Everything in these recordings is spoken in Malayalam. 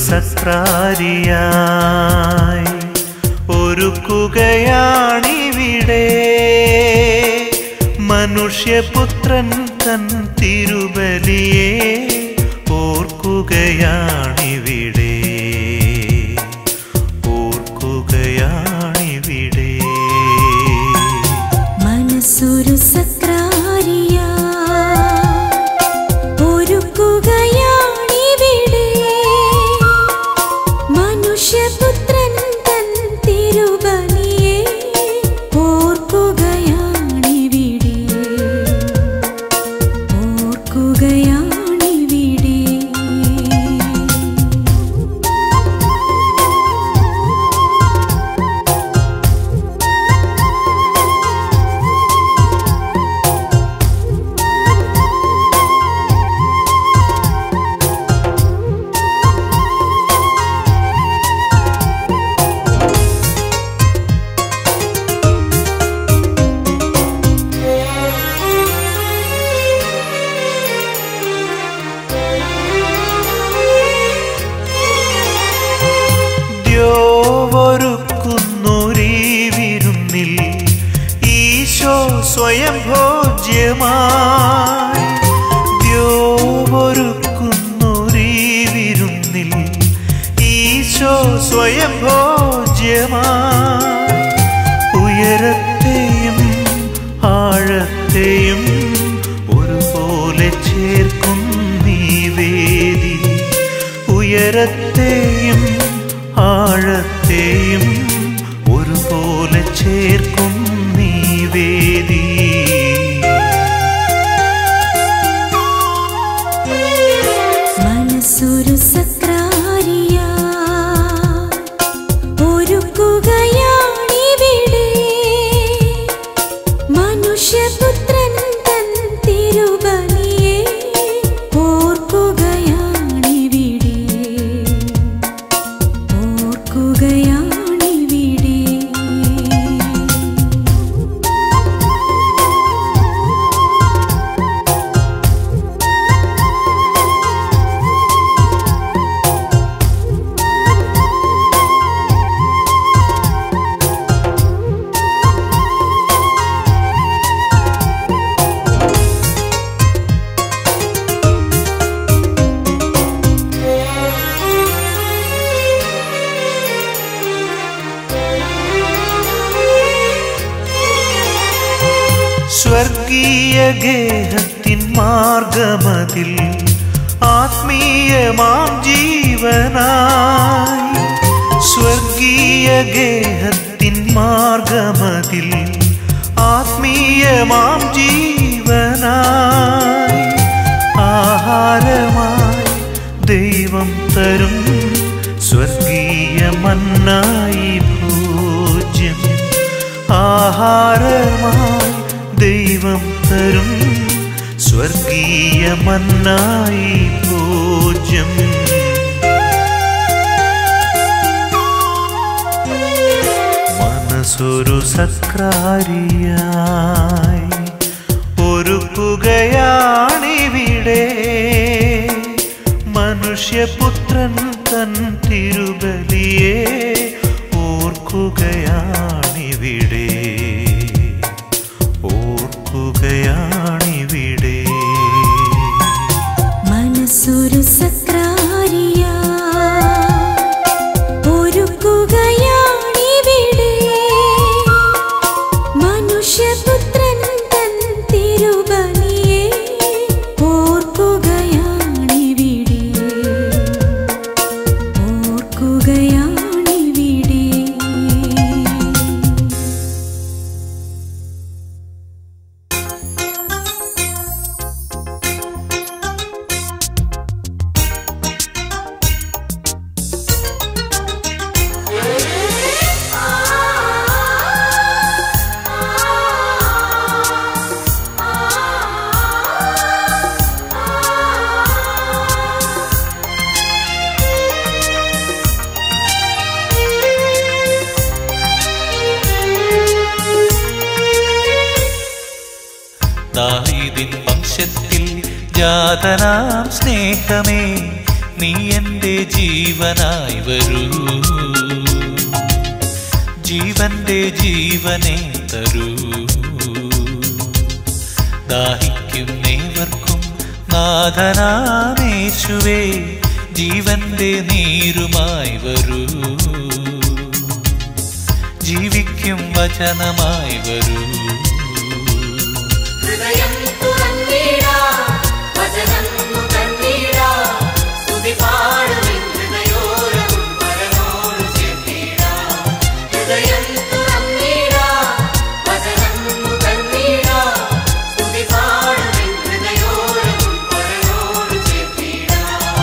സക്രാരിയായി ഒരുക്കുകയാണിവിടെ മനുഷ്യപുത്രൻ തൻ തിരുബലിയെ ഓർക്കുകയാണിവിടെ ഓർക്കുകയാണിവിടെ മനസ്സൊരു സക്രാരിയ ഒരുക്കുകയാണിവിടെ മനുഷ്യപുത്രൻ തൻ തിരുബലിയെ ഓർക്കുകയാണിവിടെ ഓർക്കുകയാണിവിടെ ദ്യോവൊരുക്കുന്നൊരീ വിരുന്നിൽ ഈശോ സ്വയം ഭോജ്യമായി ദ്യോവൊരുക്കുന്നൊരീ വിരുന്നിൽ ഈശോ സ്വയം ഭോജ്യമായി ഉയരത്തെയും ആഴത്തെയും ഒരുപോലെ ചേർക്കും നീ വേദി ഉയരത്തെയും ആഴത്തെയും ഒരുപോലെ ചേർക്കും നീ വേദി മനസ്സൊരു സക്രാരിയ ഒരുക്കുകയാണിവിടെ മനുഷ്യപുത്രൻ തൻ തിരുബലിയെ ഓർക്കുകയാണിവിടെ ഓർക്കുകയാണിവിടെ സ്വർഗീയ ഗേഹത്തിൻ മാർഗമതിൽ ആത്മീയമാം ജീവനായി സ്വർഗീയ ഗേഹത്തിൻ മാർഗമതിൽ ആത്മീയമാം ജീവനായി ആഹാരമായി ദൈവം തരും സ്വർഗീയ മന്നായി ഭോജ്യം ആഹാരമായി ദൈവം തരും സ്വർഗീയ മന്നായി ഭോജ്യം മനസ്സൊരു സക്രാരിയായി ഒരുക്കുകയാണിവിടെ മനുഷ്യപുത്രൻ തൻ തിരുബലിയെ ഓർക്കുകയാണിവിടെ ഓർക്കുകയാണിവിടെ മനസ്സൊരു സക്രാരിയ ഒരുക്കുകയാണിവിടെ മനുഷ്യപുത്രൻ തൻ തിരുബലിയെ ഓർക്കുകയാണിവിടെ ഓർക്കുകയാണിവിടെ ദാവീദിൻ വംശത്തിൽ ജാതനാം സ്നേഹമേ നീ എൻ്റെ ജീവനായി വരൂ ജീവന്റെ ജീവനെ തരൂ ദാഹിക്കും നേവർക്കും നാഥനാമേശുവേ ജീവന്റെ നീരുമായി വരൂ ജീവിക്കും വചനമായി വരൂ ഹൃദയം തുറന്നീടാ വചനം നുകർന്നീടാ സ്തുതി പാടുവിൻ ഹൃദയോരം പരനോട് ചേർന്നീടാ ഹൃദയം തുറന്നീടാ വചനം നുകർന്നീടാ സ്തുതി പാടുവിൻ ഹൃദയോരം പരനോട് ചേർന്നീടാ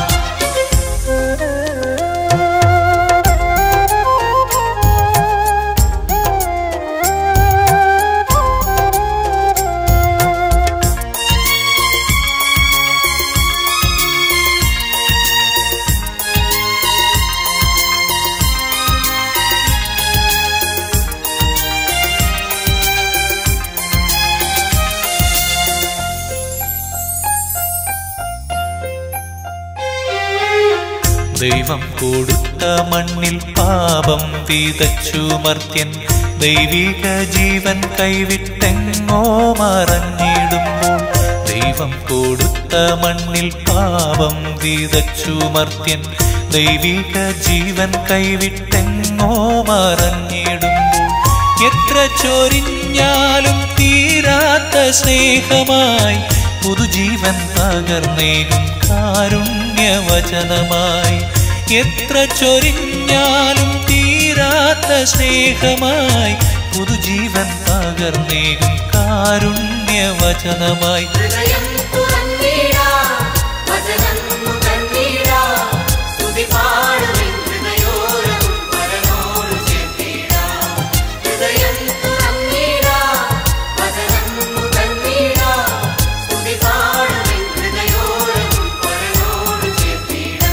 ദൈവം കൊടുത്ത മണ്ണിൽ പാപം വിതച്ചു മർത്യൻ ദൈവിക ജീവൻ കൈവിട്ടെങ്ങോ മറഞ്ഞിടുമ്പോൾ ദൈവം കൊടുത്ത മണ്ണിൽ പാപം വിതച്ചു മർത്യൻ ദൈവിക ജീവൻ കൈവിട്ടെങ്ങോ മറഞ്ഞിടുമ്പോൾ എത്ര ചൊരിഞ്ഞാലും തീരാത്ത സ്നേഹമായി പുതുജീവൻ പകർന്നേകും കാരുണ്യവചനമായി എത്ര ചൊരിഞ്ഞാലും തീരാത്ത സ്നേഹമായി പുതുജീവൻ പകർന്നേകും കാരുണ്യവചനമായി ഹൃദയം തുറന്നീടാ വചനം നുകർന്നീടാ സ്തുതി പാടുവിൻ ഹൃദയോരം പരനോട് ചേർന്നീടാ ഹൃദയം തുറന്നീടാ വചനം നുകർന്നീടാ സ്തുതി പാടുവിൻ ഹൃദയോരം പരനോട് ചേർന്നീടാ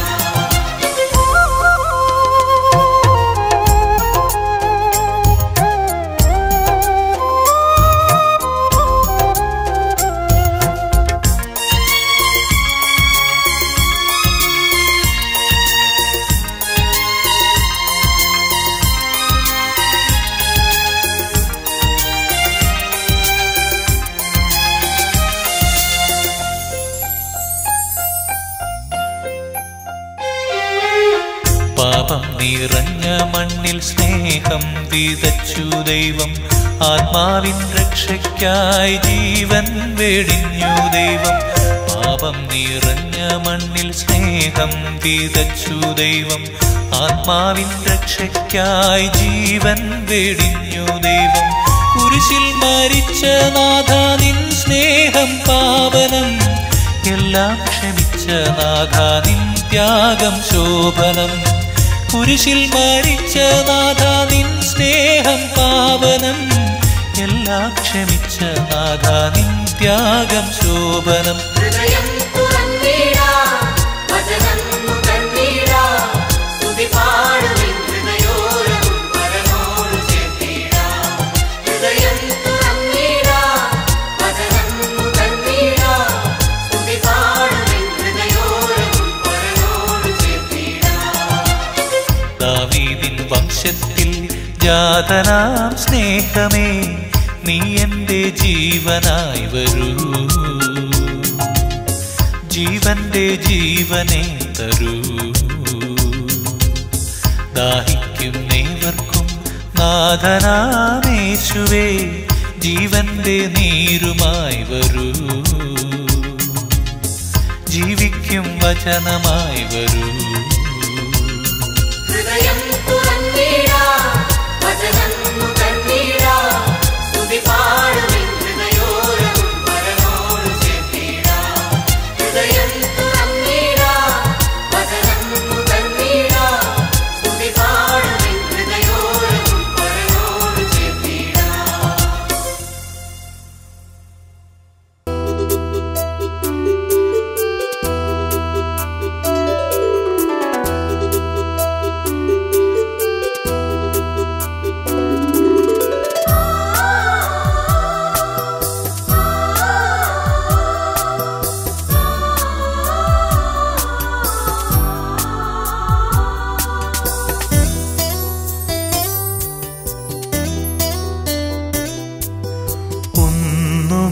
പാപം നിറഞ്ഞ മണ്ണിൽ സ്നേഹം വിതച്ചു ദൈവം ആത്മാവിൻ രക്ഷയ്ക്കായി ജീവൻ വെടിഞ്ഞു ദൈവം പാപം നിറഞ്ഞ മണ്ണിൽ സ്നേഹം വിതച്ചു ദൈവം ആത്മാവിൻ രക്ഷയ്ക്കായി ജീവൻ വെടിഞ്ഞു ദൈവം കുരിശിൽ മരിച്ച നാഥ നിൻ സ്നേഹം പാവനം എല്ലാം ക്ഷമിച്ച നാഥ നിൻ ത്യാഗം ശോഭനം കുരിശിൽ മരിച്ച നാഥ നിൻ സ്നേഹം പാവനം എല്ലാം ക്ഷമിച്ച നാഥ നിൻ ത്യാഗം ശോഭനം ഹൃദയം തുറന്നീടാ വചനം നുകർന്നീടാ സ്തുതി പാടുവിൻ ഹൃദയോരം പരനോട് ചേർന്നീടാ ഹൃദയം തുറന്നീടാ വചനം നുകർന്നീടാ സ്തുതി പാടുവിൻ ഹൃദയോരം പരനോട് ചേർന്നീടാ ദാവീദിൻ വംശത്തിൽ ജാതനാം സ്നേഹമേ നീ എൻ്റെ ജീവനായി വരൂ ജീവന്റെ ജീവനെ തരൂ ദാഹിക്കും നേവർക്കും നാഥനാമേശുവേ ജീവന്റെ നീരുമായി വരൂ ജീവിക്കും വചനമായി വരൂ ഹൃദയം തുറന്നീടാ വചനം നുകർന്നീടാ സ്തുതി പാടുവിൻ ഹൃദയോരം പരനോട് ചേർന്നീടാ ഹൃദയം തുറന്നീടാ വചനം നുകർന്നീടാ സ്തുതി പാടുവിൻ ഹൃദയോരം പരനോട് ചേർന്നീടാ ും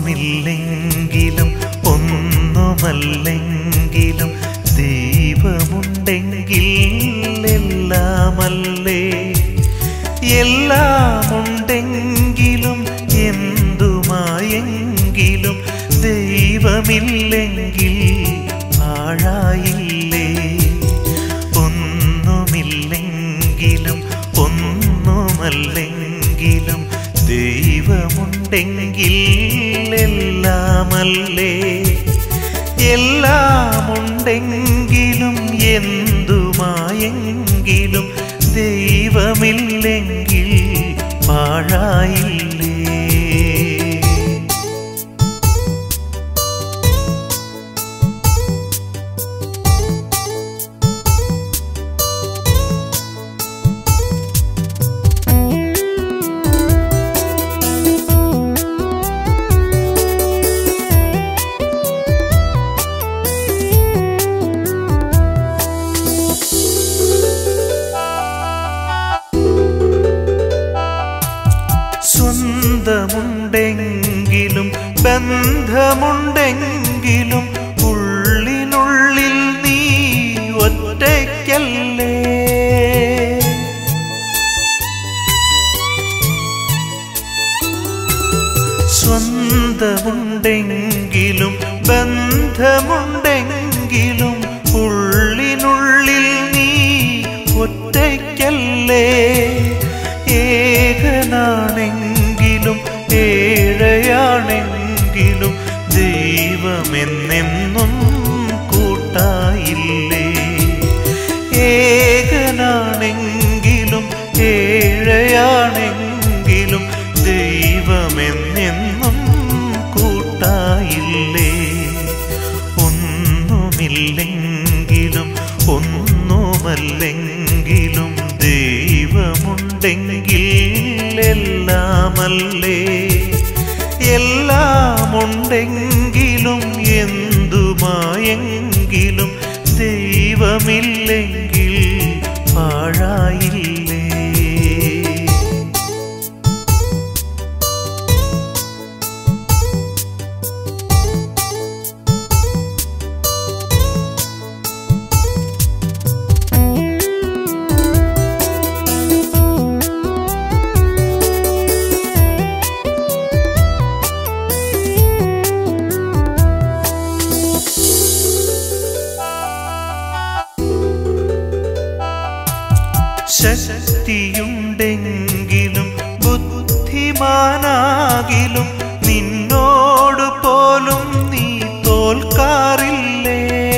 ഒന്നുമില്ലെങ്കിലും ഒന്നുമല്ലെങ്കിലും ദൈവമുണ്ടെങ്കിൽ എല്ലാമല്ലേ എല്ലാമുണ്ടെങ്കിലും എന്തുമായെങ്കിലും ദൈവമില്ലെങ്കിൽ പാഴായില്ലേ ഒന്നുമില്ലെങ്കിലും ഒന്നുമല്ലെങ്കിലും ദൈവമുണ്ടെങ്കിൽ എല്ലാമല്ലേ എല്ലാമുണ്ടെങ്കിലും എന്തുമായെങ്കിലും ദൈവമില്ലെങ്കിൽ പാഴായില്ലേ സ്വന്തമുണ്ടെങ്കിലും ബന്ധമുണ്ടെങ്കിലും ഉള്ളിനുള്ളിൽ നീ ഒറ്റയ്ക്കല്ലേ സ്വന്തമുണ്ടെങ്കിലും ബന്ധമുണ്ടെങ്കിലും ഉള്ളിനുള്ളിൽ നീ ഒറ്റയ്ക്കല്ലേ ഏകനാണെങ്കിലും ഏഴയാണെങ്കിലും ദൈവമെന്നെന്നും കൂട്ടായില്ലേ ഏകനാണെങ്കിലും ഏഴയാണെങ്കിലും ദൈവമെന്നെന്നും കൂട്ടായില്ലേ ഒന്നുമില്ലെങ്കിലും ഒന്നുമല്ലെങ്കിലും ദൈവമുണ്ടെങ്കിൽ എല്ലാമല്ലേ എല്ലാമുണ്ടെങ്കിലും എന്തുമായെങ്കിലും ദൈവമില്ലെങ്കിൽ പാഴായില്ലേ ശക്തിയുണ്ടെങ്കിലും ബുദ്ധിമാനാകിലും നിന്നോട് പോലും നീ തോൽക്കാറില്ലേ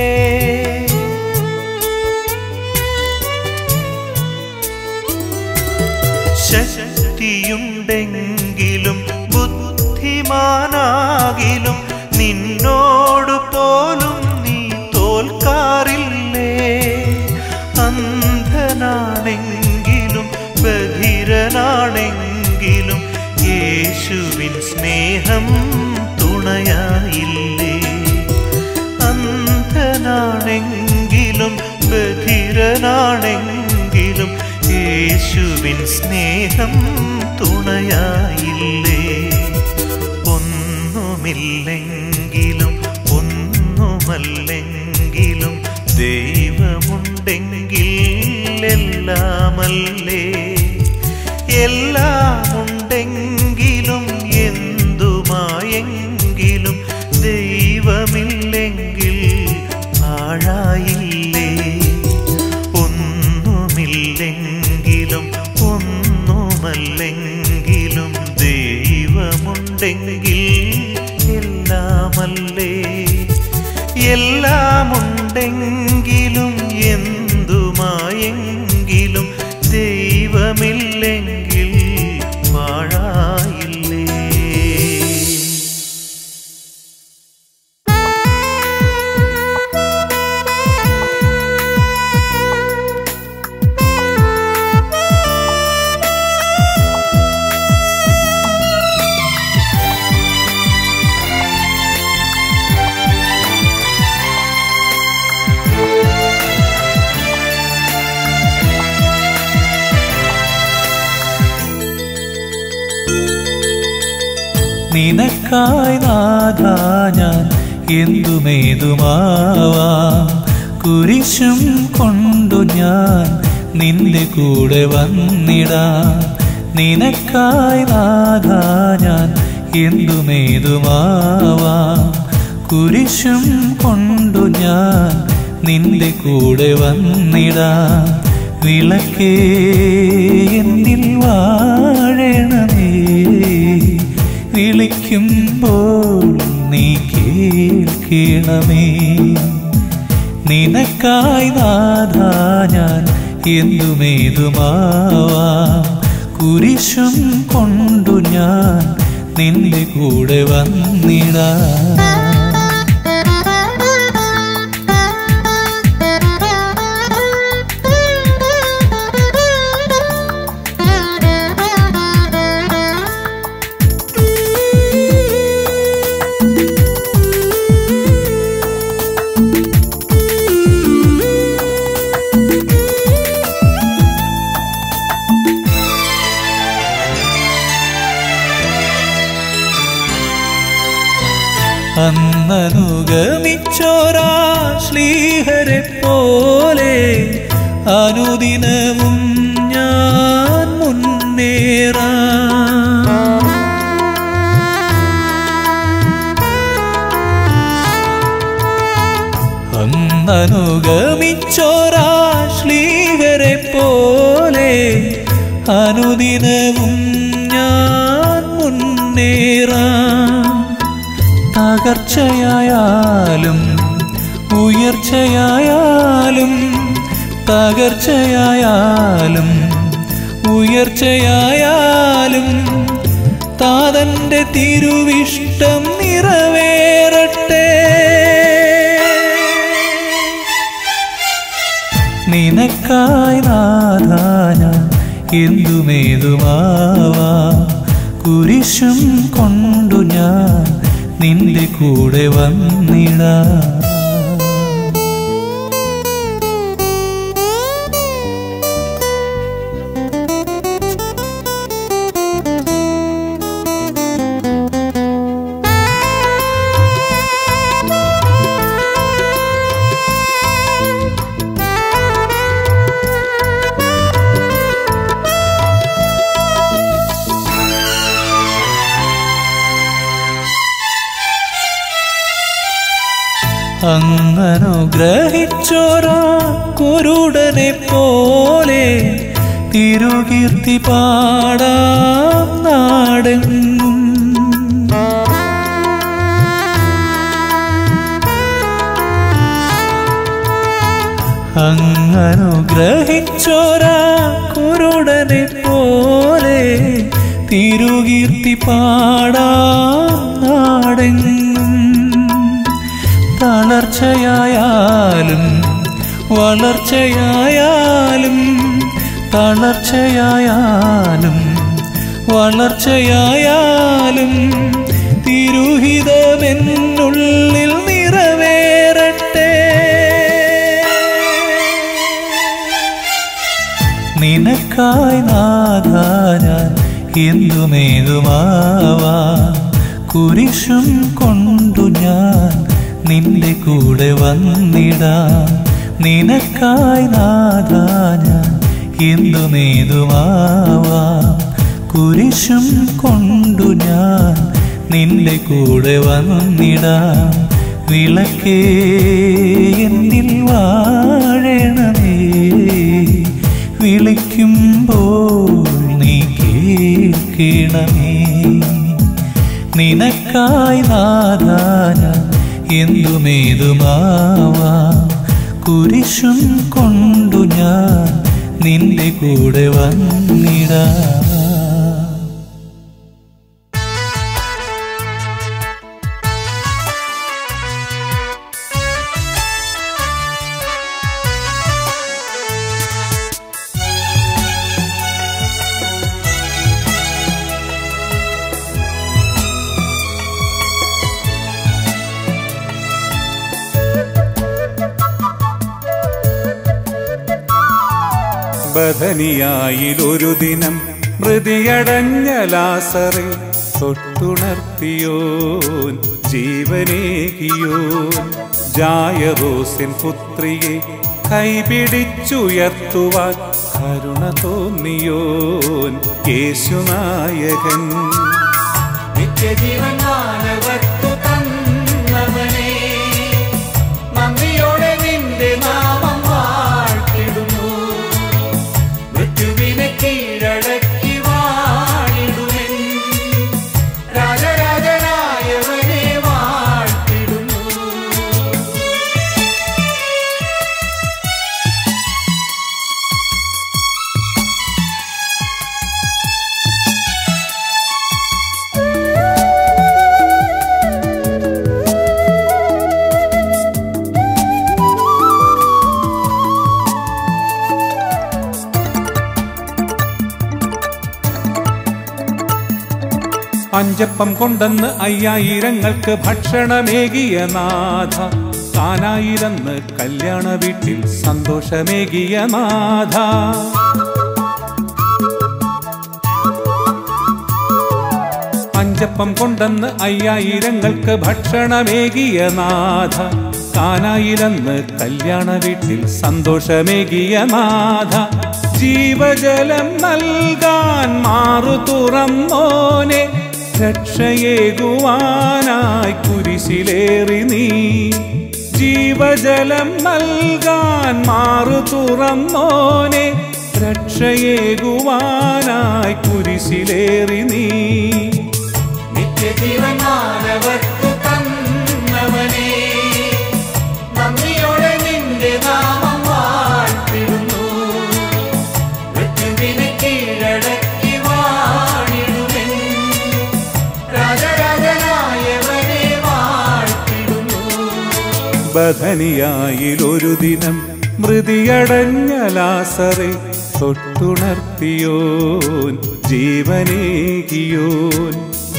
ശക്തിയുണ്ടെങ്കിലും ബുദ്ധിമാനാകിലും നിന്നോട് പോലും നീ തോൽക്കാറില്ലേ അന്ധനാണെങ്കിലും ബധിരനാണെങ്കിലും യേശുവിൻ സ്നേഹം തുണയായില്ലേ അന്ധനാണെങ്കിലും ബധിരനാണെങ്കിലും യേശുവിൻ സ്നേഹം തുണയായില്ലേ ഒന്നുമില്ലെങ്കിലും ഒന്നുമല്ലെങ്കിലും ദൈവമുണ്ടെങ്കിൽ എല്ലാമല്ലേ എല്ലാമുണ്ടെങ്കിലും എന്തുമായെങ്കിലും ദൈവമില്ലെങ്കിൽ പാഴായില്ലേ ഒന്നുമില്ലെങ്കിലും ഒന്നുമല്ലെങ്കിലും ദൈവമുണ്ടെങ്കിൽ എല്ലാം നിനക്കായി നാഥ ഞാൻ എന്തുമേതുമാവാം കുരിശും കൊണ്ടു ഞാൻ നിന്റെ കൂടെ വന്നിടാം നിനക്കായി നാഥ ഞാൻ എന്തുമേതുമാവാം കുരിശും കൊണ്ടു ഞാൻ നിന്റെ കൂടെ വന്നിടാം വിളക്കേ എന്നിൽ വാഴണമേ വിളിക്കുമ്പോൾ നീ കേൾക്കണമേ നിനക്കായി നാഥ ഞാൻ എന്തുമേതുമാവാം കുരിശും കൊണ്ടു ഞാൻ നിന്റെ കൂടെ വന്നിടാം അന്നനുഗമിച്ചോരാ ശ്ലീഹരെ പോലെ അനുദിനവും ഞാൻ മുന്നേറാം അന്നനുഗമിച്ചോരാ ശ്ലീഹരെ പോലെ അനുദിനവും ഞാൻ മുന്നേറാം തകർച്ചയായാലും ഉയർച്ചയായാലും തകർച്ചയായാലും ഉയർച്ചയായാലും താതന്റെ തിരുവിഷ്ടം നിറവേറട്ടെ നിനക്കായി നാഥ ഞാൻ എന്തുമേതുമാവാ കുരിശും കൊണ്ടു ഞാൻ നിന്റെ കൂടെ വന്നിടാ അങ്ങനുഗ്രഹിച്ചോരാ കുരുടനെ പോലെ തിരുകീർത്തി പാടാം നാടെങ്ങും അങ്ങനുഗ്രഹിച്ചോരാ കുരുടനെ പോലെ തിരുകീർത്തി പാടാം നാടെങ്ങും തളർച്ചയായാലും വളർച്ചയായാലും തളർച്ചയായാലും വളർച്ചയായാലും തിരുഹിതമെന്നുള്ളിൽ നിറവേറട്ടെ നിനക്കായി നാഥ ഞാൻ എന്തുമേതുമാവാ കുരിശും കൊണ്ടു ഞാൻ നിന്റെ കൂടെ വന്നിടാം നിനക്കായി നാഥ ഞാൻ എന്തുമേതുമാവാ കുരിശും കൊണ്ടു ഞാൻ നിന്റെ കൂടെ വന്നിടാം വിളക്കേ എന്നിൽ വാഴണമേ വിളിക്കുമ്പോൾ നീ കേൾക്കണമേ നിനക്കായി നാദാന എന്തുമേതുമാവാ കുരിശും കൊണ്ടു ഞാൻ നിന്റെ കൂടെ വന്നിടാ ബദനിയായിലൊരു ദിനം മൃതിയടഞ്ഞ ലാസറെ തൊട്ടുണർത്തിയോൻ ജീവനേകിയോൻ ജായറോസിൻ പുത്രിയെ കൈപിടിച്ചുയർത്തുവാൻ കരുണ തോന്നിയോൻ യേശുനായകൻ നിത്യജീവൻ മാനവർക്കു തന്നവനേ നന്ദിയോടെ നിന്റെ നാമം വാഴ്ത്തിടുന്നു മൃത്യുവിനെ കീഴടക്കി വാണിടുമെൻ രാജരാജനായവനെ വാഴ്ത്തിടുന്നു അഞ്ചപ്പം കൊണ്ടെന്ന് അയ്യായിരങ്ങൾക്ക് ഭക്ഷണമേകിയ നാഥ താനായിരന്ന് കല്യാണ വീട്ടിൽ സന്തോഷമേകിയ നാഥ അഞ്ചപ്പം കൊണ്ടെന്ന് അയ്യായിരങ്ങൾക്ക് ഭക്ഷണമേകിയ നാഥ കാനായിരന്ന് കല്യാണ വീട്ടിൽ സന്തോഷമേകിയ നാഥ ജീവജലം നൽകാൻ മാറു തുറന്നോനെ രക്ഷയേകുവാനായി കുരിശിലേറി നീ ജീവജലം നൽകാൻ മാറു തുറന്നോനെ രക്ഷയേകുവാനായി കുരിശിലേറി നീ നിത്യജീവൻ മാനവർക്കു തന്നവനേ നന്ദിയോടെ നിന്റെ നാമം വാഴ്ത്തിടുന്നു മൃത്യുവിനെ കീഴടക്കി വാണിടുമെൻ രാജരാജനായവനെ വാഴ്ത്തിടുന്നു ബഥനിയായിലൊരു ദിനം മൃതിയടഞ്ഞ ലാസറെ തൊട്ടുണർത്തിയോൻ ജീവനേകിയോൻ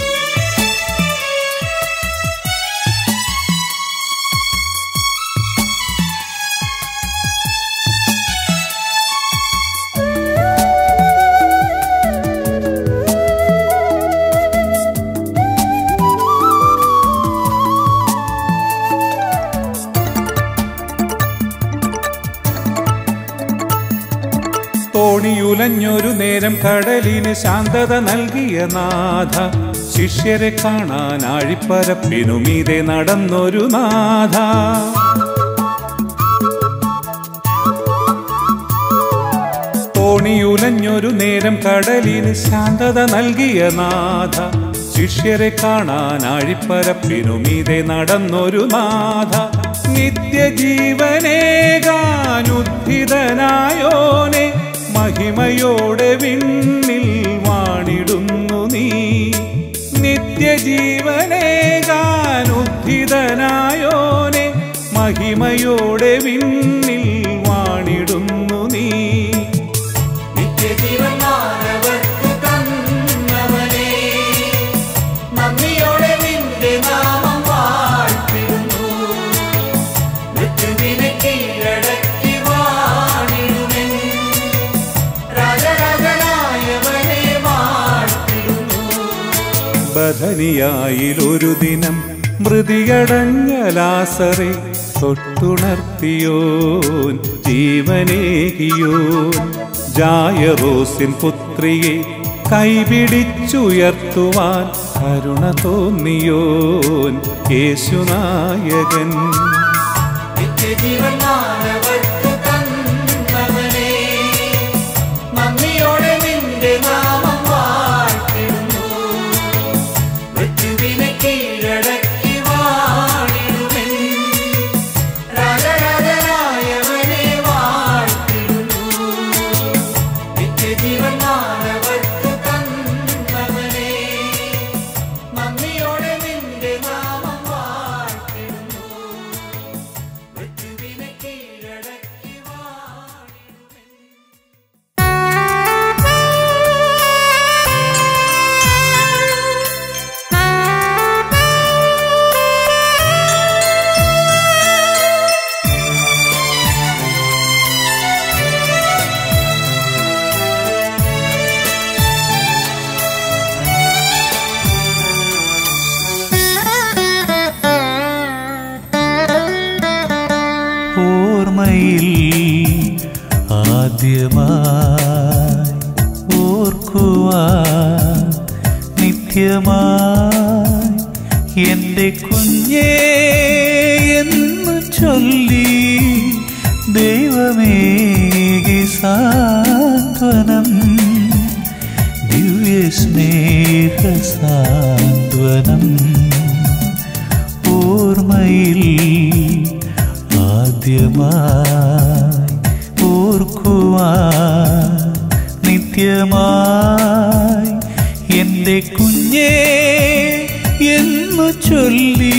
തോണിയുലഞ്ഞൊരു നേരം കടലിന് ശാന്തത നൽകിയ നാഥ ശിഷ്യരെ കാണാൻ ആഴിപ്പരപ്പിനുമീതെ നടന്നൊരു നാഥ തോണിയുലഞ്ഞൊരു നേരം കടലിന് ശാന്തത നൽകിയ നാഥ ശിഷ്യരെ കാണാൻ ആഴിപ്പരപ്പിനുമീതെ നടന്നൊരു നാഥ നിത്യജീവനേകാനുദ്ധിതനായോനെ മഹിമയോടെ വിണ്ണിൽ വാണിടുന്നു നീ നിത്യജീവനേകാനുദ്ധിതനായോനെ മഹിമയോടെ വിണ്ണിൽ വാണിടുന്നു നീ നിത്യജീവൻ മാനവർക്കു തന്നവനേ നന്ദിയോടെ നിന്റെ നാമം വാഴ്ത്തിടുന്നു മൃത്യുവിനെ കീഴടക്കി വാണിടുമെൻ രാജരാജനായവനെ വാഴ്ത്തിടുന്നു ബഥനിയായിലൊരു ദിനം മൃതിയടഞ്ഞ ലാസറെ തൊട്ടുണർത്തിയോൻ ജീവനേകിയോൻ ജായറോസിൻ പുത്രിയെ കൈപിടിച്ചുയർത്തുവാൻ കരുണ തോന്നിയോൻ യേശുനായകൻ നിത്യജീവൻ മാനവർക്കു തന്നവനേ നന്ദിയോടെ നിന്റെ നാമം വാഴ്ത്തിടുന്നു മൃത്യുവിനെ കീഴടക്കി വാണിടുമെൻ രാജരാജനായവനെ വാഴ്ത്തിടുന്നു നിത്യജീവൻ മാനവർക്കു തന്നവനേ നന്ദിയോടെ നിന്റെ നാമം വാഴ്ത്തിടുന്നു മൃത്യുവിനെ കീഴടക്കി ആദ്യമായി ഓർക്കുവാൻ നിത്യമായി എൻ്റെ കുഞ്ഞേ എന്ന് ചൊല്ലി ദൈവമേകി സാന്ത്വനം ദിവ്യസ്നേഹ സാന്ത്വനം ഓർമ്മയിൽ ആദ്യമായി ഓർക്കുവാൻ നിത്യമായി എൻ്റെ കുഞ്ഞേ എന്നു ചൊല്ലി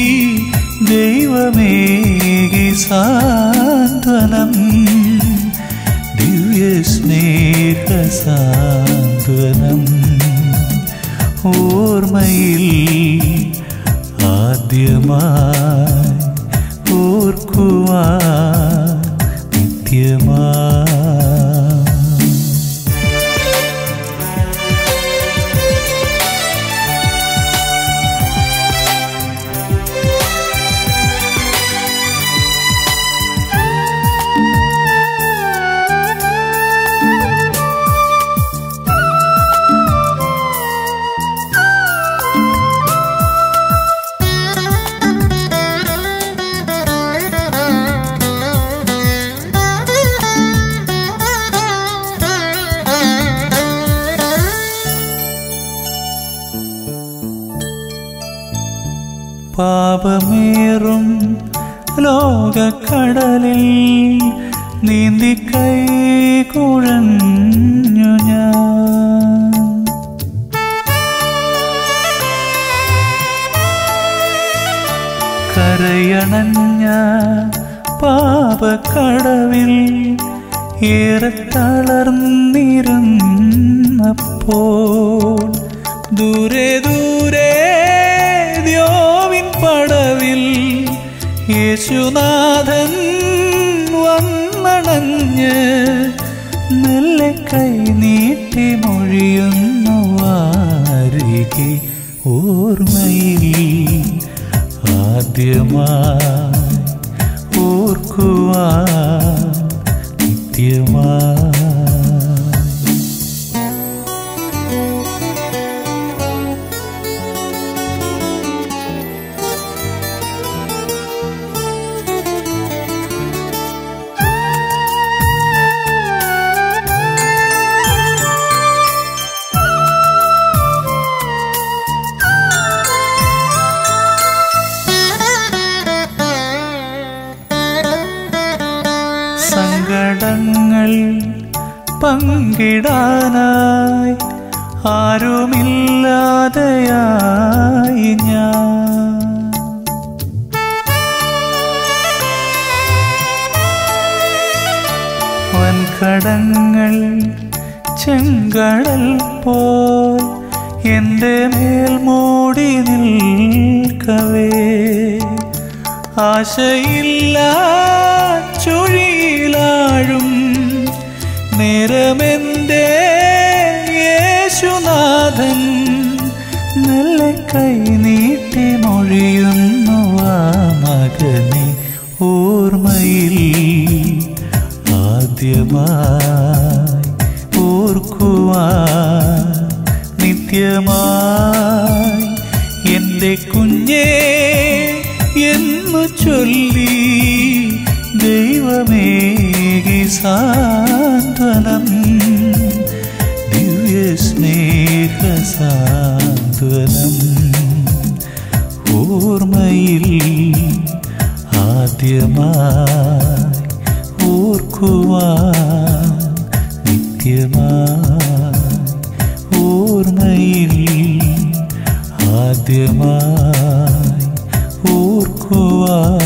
ദൈവമേകി സാന്ത്വനം ദിവ്യസ്നേഹ സാന്ത്വനം ഓർമ്മയിൽ ആദ്യമായി ഓർക്കുവാൻ നിത്യമായി പാപമേറും ലോകക്കടലിൽ നീന്തി കൈ കുഴഞ്ഞു ഞാൻ കരയണഞ്ഞ പാപക്കടവിൽ ഏറെ തളർന്നിരുന്നപ്പോൾ ദൂരെ ദൂരെ ദ്യോവിൻ പടവിൽ യേശുനാഥൻ വന്നണഞ്ഞ് മെല്ലെ കൈ നീട്ടി മൊഴിയുന്നു വാരികെ ഓർമ്മയിൽ ആദ്യമായി ഓർക്കുവാൻ നിത്യമായി സങ്കടങ്ങൾ പങ്കിടാനായി ആരുമില്ലാതെയായി ഞാൻ വൻകടങ്ങൾ ചെങ്കടൽ പോൽ എൻ്റെ മേൽ മൂടി നിൽക്കവേ ആശയില്ല ചുഴിയിലാഴും നേരമെന്റെ യേശുനാഥൻ നല്ല കൈ നീട്ടി മൊഴിയുന്നു ആ മകനെ ഓർമ്മയിൽ ആദ്യമായി ഓർക്കുവാൻ നിത്യമായി എൻ്റെ കുഞ്ഞേ എന്നു ചൊല്ലി ദൈവമേകി സാന്ത്വനം ദിവ്യസ്നേഹ സാന്ത്വനം ഓർമ്മയിൽ ആദ്യമായി ഓർക്കുവാൻ നിത്യമായി ഓർമ്മയിൽ ആദ്യമായി ഓർക്കുവാൻ